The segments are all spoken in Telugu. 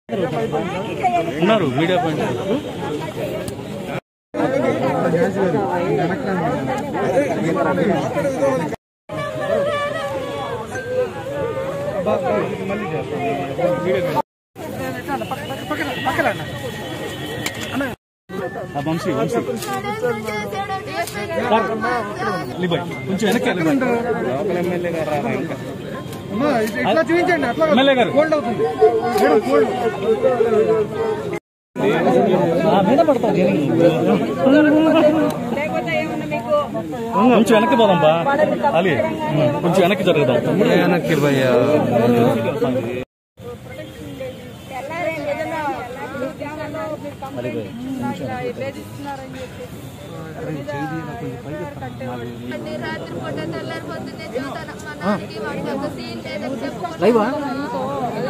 ఉన్నారు మీడియా పాయింట్ ఆ వంశీ వంశీ లిబాయ్ కొంచెం వెనక్కి లిబాయ్ ఇట్లా చూపించండి అట్లా ఎమ్మెల్యే గారు కోల్డ్ అవుతుంది మేడం కోల్డ్ మీద పడతాం కొంచెం వెనక్కి పోదాం బా అలీ కొంచెం వెనక్కి జరుగుదాం వెనక్కి భయ్యా అన్ని రాత్రి పూట తెల్లారి పొద్దున్నే చూస్తాను మా నాన్నకి వాడికి ఒక సీన్ లేదని చెప్పుకుంటాను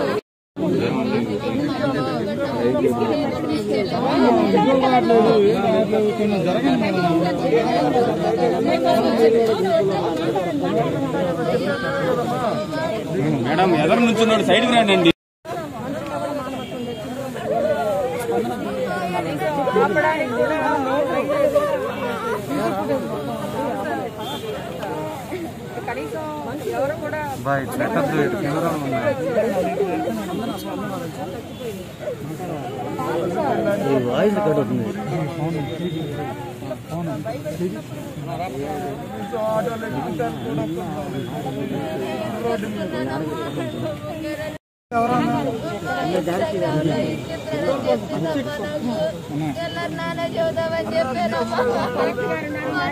మేడం ఎదరు నుంచున్నాడు సైడ్కి రండి బాయ్ పెట్టద్దు ఇటు కెమెరా ఉన్నాయి వాయిస్ రికార్డ్ అవుతుంది తెల్లారి నాన్న చూద్దామని చెప్పానమ్మా మా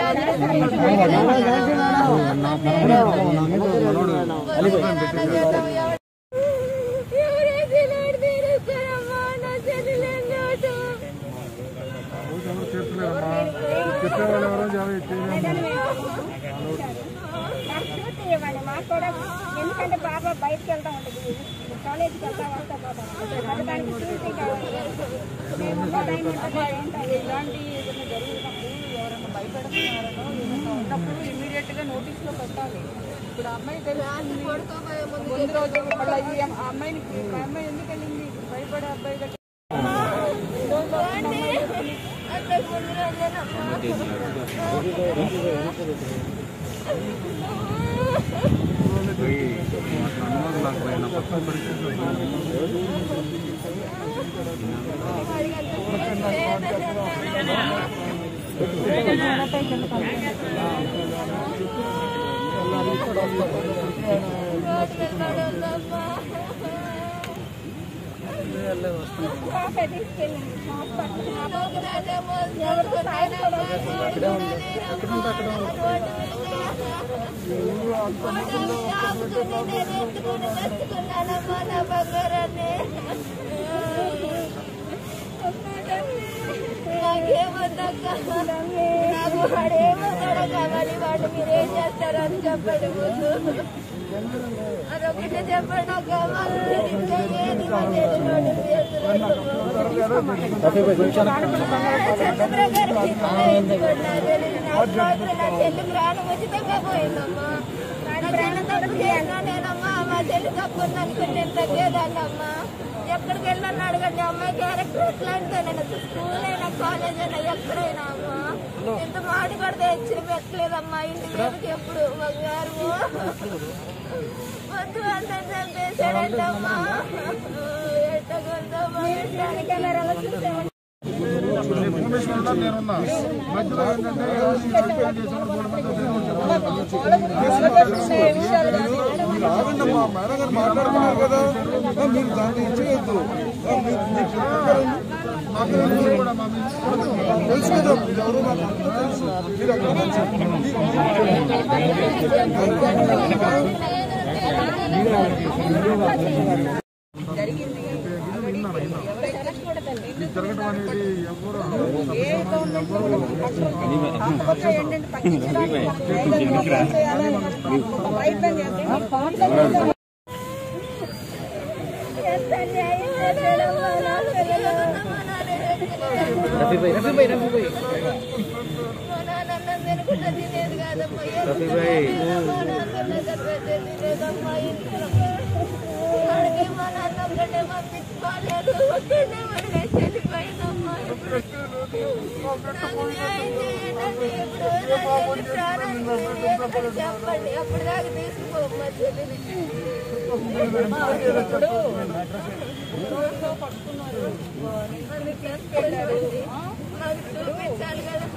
ఎవరైతే నాడు తీరుస్తారమ్మా నా చెల్లెలు చెప్పేవాళ్ళు ఎవరో ఇవ్వండి మాకు కూడా ఎందుకంటే బాబా బయటకు వెళ్తా ఉంటుంది కాలేజీకి వెళ్తా వస్తా పోతా అది దానికి చూసి కావాలి మేము ఇంకో టైం ఉంటుంది ఏంటంటే ఇలాంటి ఏదైనా జరుగుతున్నప్పుడు ఎవరైనా భయపెడుతున్నారనో ఏదైనా ఉన్నప్పుడు ఇమీడియట్ గా నోటీస్ లో పెట్టాలి ఇప్పుడు ఆ అమ్మాయి తెలిసింది ముందు రోజు మళ్ళీ ఈ అమ్- ఆ అమ్మాయిని ఆ అమ్మాయి ఎందుకు వెళ్ళింది ఇప్పుడు భయపడే అబ్బాయి దగ్గర కాఫీ తీసుకెళ్ళి హాస్పిటల్ ఎవరితో నాకు వాడేమవుతాడో కావాలి వాడు మీరేం చేస్తారో అని చెప్పండి ముందు అదొకటి చెప్పండి నాకు కావాలి ఇంకా ఏది పర్లేదు వాడు చంద్రబాబు గారికి నా చెల్లి ప్రాణం ఉచితంగా పోయిందమ్మా నా చెల్లి తప్పు చేసినా నేనమ్మా మా చెల్లి తప్పు అనుకుని నేను తగ్గేదాన్నమ్మా ఎక్కడికి వెళ్ళాను అడగండి అమ్మాయి క్యారెక్టర్ ఎట్లాంటిదో నేను స్కూల్ అయినా కాలేజ్ అయినా ఎక్కడైనా అమ్మా ఇంత మాట పడితే హెచ్చరి పెట్టలేదమ్మా ఇంటి మీదకి ఎప్పుడు బంగారు వద్దు అంటే చంపేశాడంటమ్మా ఎట్టగొందమ్మా కెమెరాలో చూసాను ఇన్ఫర్మేషన్ ఉందా నేనున్నా మధ్యలో ఏంటంటే ఎవరిని సస్పెండ్ చేశారు, మూడు మంది మీరు ఆగండమ్మా మేడం గారు మాట్లాడుతున్నారు కదా ఆ, మీరు దాన్ని ఇచ్చేయద్దు తెలుసు కదా మీరు ఎవరు నాకు అంతా తెలుసు మీరు అక్కడ ఇది జరగడం అనేది ఎవరు రఫీ ఆవిడకి మా నాన్న ఒక్కడే పంపించుకోలేదు ఒక్కడే వదిలేసి వెళ్ళిపోయిందమ్మా ఇప్పుడు నాకు న్యాయం చేయండి ఇప్పుడు నా చెల్లి ప్రాణానికి ఏదైనా చెప్పండి అప్పుడు దాకా తీసుకుపోమ్మా చెల్లిని అందుకే పెట్టారండి. నాకు చూపించాలి కదా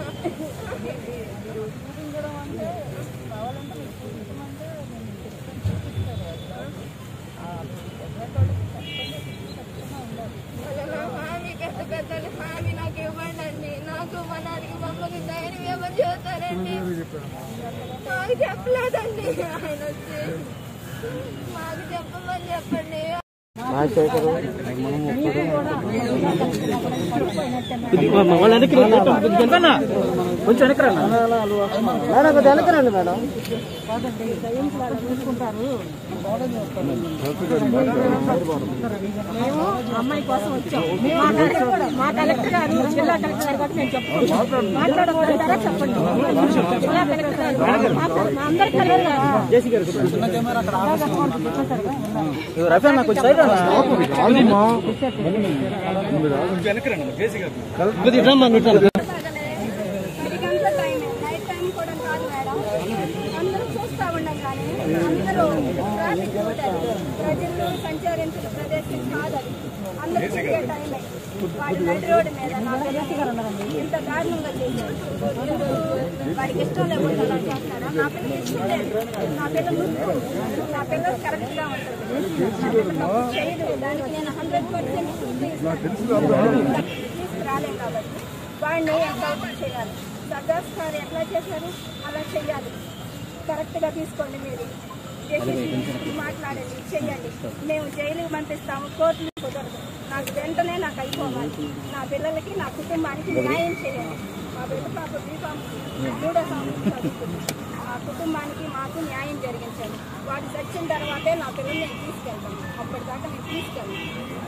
అలా నా హామీ పెద్ద పెద్దలు హామీ నాకు ఇవ్వండి అండి నాకు మా నాన్నకి మా అమ్మకి ధైర్యం ఏమని చెబుతారండి మాకు చెప్పలేదండి ఆయన వచ్చి మాకు చెప్పమని చెప్పండి వాళ్ళ వెనక్కి వెనకన్నా కొంచెం వెనక్కి రా మేము అమ్మాయి కోసం వచ్చాం మా కలెక్టర్ మా కలెక్టర్ గారు జిల్లా కలెక్టర్ గారు కాబట్టి నేను చెప్పుకుంటాను మాట్లాడగలుగుతారా చెప్పండి జిల్లా కలెక్టర్ గారు మా- మా అందరి కలెక్టర్ గారు జేసీ గారు రఫీ అన్న కొంచెం సైడ్ అన్న కొంచెం వెనక్కి రండి జేసీ గారు కొద్దిగా ఇట్రమ్మా, ఇట్రా. ఇదిగంతా టైం నైట్ టైం కూడా కాదు మేడం అందరూ చూస్తా ఉండం కానీ అందరూ ట్రాఫిక్ రూట్ అది ప్రజలు సంచరించిన ప్రదేశం కాదు అది అందరూ తిరిగే టైమే వాడి నడి రోడ్డు మీద నా పిల్లకి ఇంత దారుణంగా చేశారు వాడికి ఇష్టం లేకుండా అలా చేస్తారా నా పిల్లకి ఇష్టం లేదు నా పిల్ల ముద్దు నా పిల్ల కరెక్ట్ గా ఉంటుంది నా పిల్ల తప్పు చేయదు దానికి నేను హండ్రెడ్ పర్సెంట్ తీసుకురాలేం కాబట్టి వాడిని ఎంకౌంటర్ చేయాలి సర్దార్ సార్ ఎట్లా చేశారు అలా చెయ్యాలి కరెక్ట్గా తీసుకోండి మీరు చేసేసి మాట్లాడండి చెయ్యండి మేము జైలుకి పంపిస్తాము కోర్టులు కుదరదు నాకు వెంటనే నాకు అయిపోవాలి నా పిల్లలకి నా కుటుంబానికి న్యాయం చేయండి మా బిడ్డ పాప బీఫామ్ మూడో సంవత్సరం చదువుతుంది మా కుటుంబానికి మాకు న్యాయం జరిగించండి వాడు చచ్చిన తర్వాతే నా పిల్లల్ని నేను తీసుకెళ్తాను అప్పటిదాకా నేను తీసుకెళ్ళాను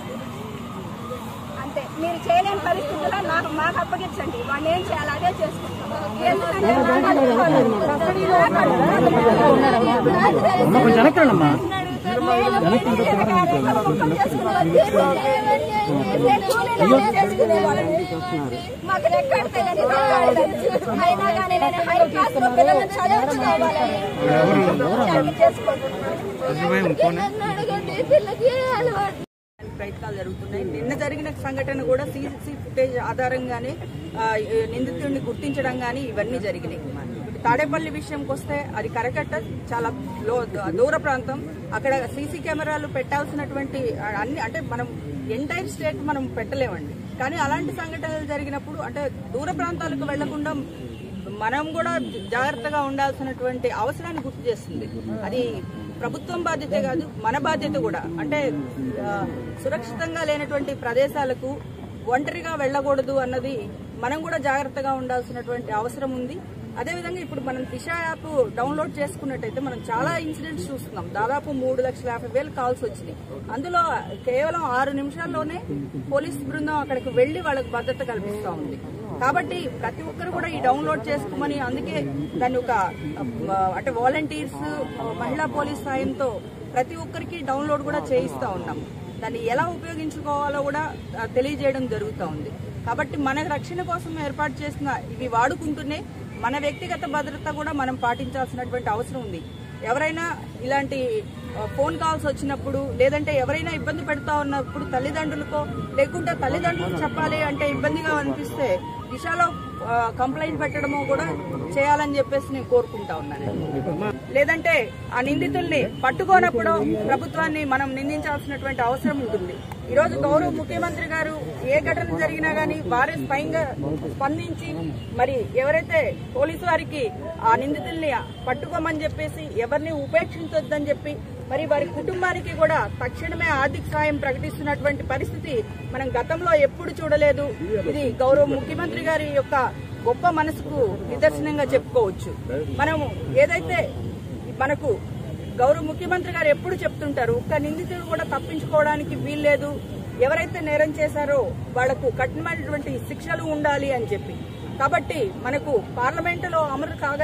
అంతే మీరు చేయలేని పరిస్థితుల్లో నాకు మాకు అప్పగించండి వాడిని ఏం చేయాలి అదే చేసుకుంటాం ఎందుకంటే కొంచెం వెనక్కి రండి అమ్మా మాకు రెక్కడితే కానీ అయినా కానీ నేను హై క్లాస్ లో పిల్లల్ని చదువుకోవాలని చేసుకుంటున్నాను అడగండి పిల్లకి ఏ అలవాటు ప్రయత్నాలు జరుగుతున్నాయి నిన్న జరిగిన సంఘటన కూడా సీసీ ఫుటేజ్ ఆధారంగానే ఆ, నిందితుడిని గుర్తించడం కానీ ఇవన్నీ జరిగినాయి ఇప్పుడు తాడేపల్లి విషయంకి వస్తే అది కరకట్ట చాలా లో దూర ప్రాంతం అక్కడ సీసీ కెమెరాలు పెట్టాల్సినటువంటి ఆ, అన్ని అంటే మనం ఎంటైర్ స్టేట్ మనం పెట్టలేమండి కానీ అలాంటి సంఘటనలు జరిగినప్పుడు అంటే దూర ప్రాంతాలకు వెళ్లకుండా మనం కూడా జాగ్రత్తగా ఉండాల్సినటువంటి అవసరాన్ని గుర్తు చేస్తుంది అది ప్రభుత్వం బాధ్యతే కాదు మన బాధ్యత కూడా అంటే ఆ, సురక్షితంగా లేనటువంటి ప్రదేశాలకు ఒంటరిగా వెళ్ళకూడదు అన్నది మనం కూడా జాగ్రత్తగా ఉండాల్సినటువంటి అవసరం ఉంది అదేవిధంగా ఇప్పుడు మనం దిశ యాప్ డౌన్లోడ్ చేసుకున్నట్టయితే మనం చాలా ఇన్సిడెంట్స్ చూస్తున్నాం దాదాపు మూడు లక్షల యాభై వేలు కాల్స్ వచ్చినాయి అందులో కేవలం ఆరు నిమిషాల్లోనే పోలీస్ బృందం అక్కడికి వెళ్లి వాళ్ళకి భద్రత కల్పిస్తా ఉంది కాబట్టి ప్రతి ఒక్కరు కూడా ఈ డౌన్లోడ్ చేసుకోమని అందుకే దాన్ని ఒక ఆ, అంటే వాలంటీర్స్ మహిళా పోలీస్ సాయంతో ప్రతి ఒక్కరికి డౌన్లోడ్ కూడా చేయిస్తా ఉన్నాం దాన్ని ఎలా ఉపయోగించుకోవాలో కూడా ఆ, తెలియజేయడం జరుగుతూ ఉంది కాబట్టి మన రక్షణ కోసం ఏర్పాటు చేసిన ఇవి వాడుకుంటూనే మన వ్యక్తిగత భద్రత కూడా మనం పాటించాల్సినటువంటి అవసరం ఉంది ఎవరైనా ఇలాంటి ఆ, ఫోన్ కాల్స్ వచ్చినప్పుడు లేదంటే ఎవరైనా ఇబ్బంది పెడతా ఉన్నప్పుడు తల్లిదండ్రులకో లేకుంటే తల్లిదండ్రులు చెప్పాలి అంటే ఇబ్బందిగా అనిపిస్తే దిశలో ఆ, కంప్లైంట్ పెట్టడము కూడా చేయాలని చెప్పేసి నేను కోరుకుంటా ఉన్నాను లేదంటే ఆ నిందితుల్ని పట్టుకోనప్పుడు ప్రభుత్వాన్ని మనం నిందించాల్సినటువంటి అవసరం ఉంటుంది ఈ రోజు గౌరవ ముఖ్యమంత్రి గారు ఏ ఘటన జరిగినా గానీ వారే స్వయంగా స్పందించి మరి ఎవరైతే పోలీసు వారికి ఆ నిందితుల్ని పట్టుకోమని చెప్పేసి ఎవరిని ఉపేక్షించొద్దని చెప్పి మరి వారి కుటుంబానికి కూడా తక్షణమే ఆర్థిక సాయం ప్రకటిస్తున్నటువంటి పరిస్థితి మనం గతంలో ఎప్పుడు చూడలేదు ఇది గౌరవ ముఖ్యమంత్రి గారి యొక్క గొప్ప మనసుకు నిదర్శనంగా చెప్పుకోవచ్చు మనము ఏదైతే మనకు గౌరవ ముఖ్యమంత్రి గారు ఎప్పుడు చెప్తుంటారు ఒక్క నిందితుడు కూడా తప్పించుకోవడానికి వీల్లేదు ఎవరైతే నేరం చేశారో వాళ్లకు కఠినమైనటువంటి శిక్షలు ఉండాలి అని చెప్పి కాబట్టి మనకు పార్లమెంటులో అమలు కాగానే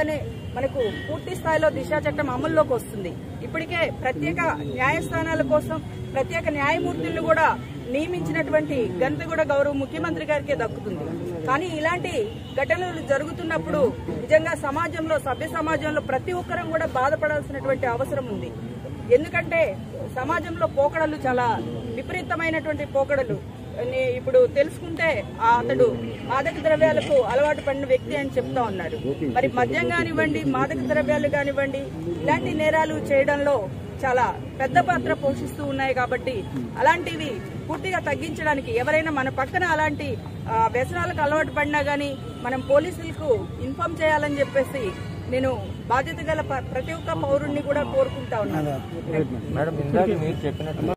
మనకు పూర్తి స్థాయిలో దిశా చట్టం అమల్లోకి వస్తుంది ఇప్పటికే ప్రత్యేక న్యాయస్థానాల కోసం ప్రత్యేక న్యాయమూర్తులను కూడా నియమించినటువంటి ఘనత కూడా గౌరవ ముఖ్యమంత్రి గారికే దక్కుతుంది కానీ ఇలాంటి ఘటనలు జరుగుతున్నప్పుడు నిజంగా సమాజంలో సభ్య సమాజంలో ప్రతి ఒక్కరం కూడా బాధపడాల్సినటువంటి అవసరం ఉంది ఎందుకంటే సమాజంలో పోకడలు చాలా విపరీతమైనటువంటి పోకడలు నే- ఇప్పుడు తెలుసుకుంటే ఆ అతడు మాదక ద్రవ్యాలకు అలవాటు పడిన వ్యక్తి అని చెప్తా ఉన్నారు మరి మద్యం కానివ్వండి మాదక ద్రవ్యాలు కానివ్వండి ఇలాంటి నేరాలు చేయడంలో చాలా పెద్ద పాత్ర పోషిస్తూ ఉన్నాయి కాబట్టి అలాంటివి పూర్తిగా తగ్గించడానికి ఎవరైనా మన పక్కన అలాంటి ఆ, వ్యసనాలకు అలవాటు పడినా గానీ మనం పోలీసులకు ఇన్ఫార్మ్ చేయాలని చెప్పేసి నేను బాధ్యత గల ప- ప్రతి ఒక్క పౌరుణ్ణి కూడా కోరుకుంటా ఉన్నాను మేడం ఇందాక మీరు చెప్పినట్టు